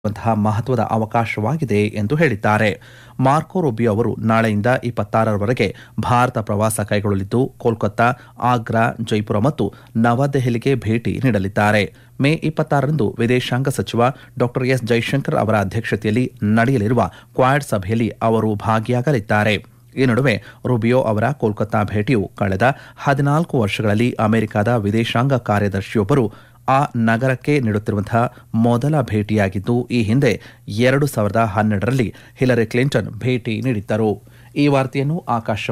ಂತಹ ಮಹತ್ವದ ಅವಕಾಶವಾಗಿದೆ ಎಂದು ಹೇಳಿದ್ದಾರೆ ಮಾರ್ಕೊ ರುಬಿಯೋ ಅವರು ನಾಳೆಯಿಂದ ಇಪ್ಪತ್ತಾರರವರೆಗೆ ಭಾರತ ಪ್ರವಾಸ ಕೈಗೊಳ್ಳಲಿದ್ದು ಕೋಲ್ಕತ್ತಾ ಆಗ್ರಾ ಜೈಪುರ ಮತ್ತು ನವದೆಹಲಿಗೆ ಭೇಟಿ ನೀಡಲಿದ್ದಾರೆ ಮೇ ಇಪ್ಪತ್ತಾರರಂದು ವಿದೇಶಾಂಗ ಸಚಿವ ಡಾ ಎಸ್ ಜೈಶಂಕರ್ ಅವರ ಅಧ್ಯಕ್ಷತೆಯಲ್ಲಿ ನಡೆಯಲಿರುವ ಕ್ವಾಡ್ ಸಭೆಯಲ್ಲಿ ಅವರು ಭಾಗಿಯಾಗಲಿದ್ದಾರೆ ಈ ನಡುವೆ ರುಬಿಯೋ ಅವರ ಕೋಲ್ಕತ್ತಾ ಭೇಟಿಯು ಕಳೆದ ಹದಿನಾಲ್ಕು ವರ್ಷಗಳಲ್ಲಿ ಅಮೆರಿಕದ ವಿದೇಶಾಂಗ ಕಾರ್ಯದರ್ಶಿಯೊಬ್ಬರು ಆ ನಗರಕ್ಕೆ ನೀಡುತ್ತಿರುವಂತಹ ಮೊದಲ ಭೇಟಿಯಾಗಿದ್ದು ಈ ಹಿಂದೆ ಎರಡು ಸಾವಿರದ ಹನ್ನೆರಡರಲ್ಲಿ ಹಿಲರಿ ಕ್ಲಿಂಟನ್ ಭೇಟಿ ನೀಡಿದ್ದರು ಈ ವಾರ್ತೆಯನ್ನು ಆಕಾಶ